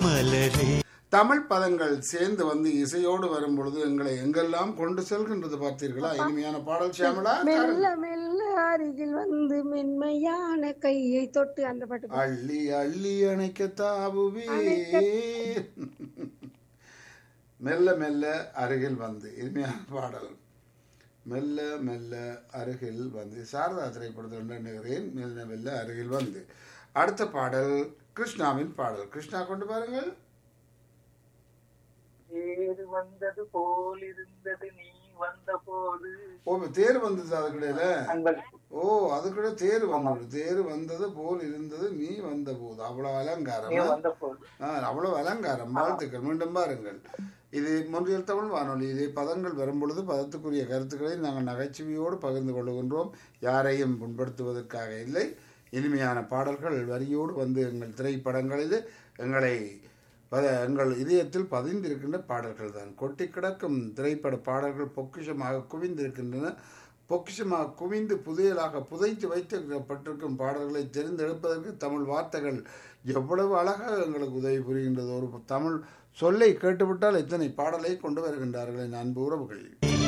மலரே தமிழ் பதங்கள் சேர்ந்து வந்து இசையோடு வரும் பொழுது எங்களை எங்கெல்லாம் கொண்டு செல்கின்றது பார்த்தீர்களா இனிமையான பாடல் சியாமலா மெல்ல மெல்ல அருகில் வந்து மென்மையான கையை தொட்டு அந்த பாட்டு பாடு. அள்ளி அள்ளி அணைக்க தாவுவே மெல்ல மெல்ல அருகில் வந்து இனிமையான பாடல் மெல்ல மெல்ல அருகில் வந்து சாரதா திரைப்படத்தில் எண்ணுகிறேன் மெல்ல மெல்ல அருகில் வந்து அடுத்த பாடல் கிருஷ்ணாவின் பாடல் கிருஷ்ணா கொண்டு பாருங்கள் தேர் வந்தது போல் இருந்தது நீ வந்த போது ஓ இப்ப தேர் வந்தது அதுக்கிடையில அன்பர் ஓ அதுக்கிட்ட தேர் வந்தது தேர் வந்தது போல் இருந்தது நீ வந்த போது அவ்வளவு அலங்காரம் நீ வந்த போது ஆ, அவ்வளவு அலங்காரம் வாழ்த்துக்கள் மீண்டும் பாருங்கள் இது முன்றியல் தமிழ் வானொலி இதை பதங்கள் வரும் பொழுது பதத்துக்குரிய கருத்துக்களை நாங்கள் நகைச்சுவையோடு பகிர்ந்து கொள்கின்றோம் யாரையும் புண்படுத்துவதற்காக இல்லை இனிமையான பாடல்கள் வரியோடு வந்து எங்கள் திரைப்படங்களில் எங்களை பத- எங்கள் இதயத்தில் பதிந்திருக்கின்ற பாடல்கள் தான் கொட்டி கிடக்கும் திரைப்பட பாடல்கள் பொக்கிஷமாக குவிந்திருக்கின்றன பொக்கிஷமாக குவிந்து புதையலாக புதைத்து வைக்கப்பட்டிருக்கும் பாடல்களை தெரிந்தெடுப்பதற்கு தமிழ் வார்த்தைகள் எவ்வளவு அழகாக எங்களுக்கு உதவி புரிகின்றது ஒரு தமிழ் சொல்லை கேட்டுவிட்டால் இத்தனை பாடலை கொண்டு வருகின்றார்கள் என் அன்பு உறவுகள்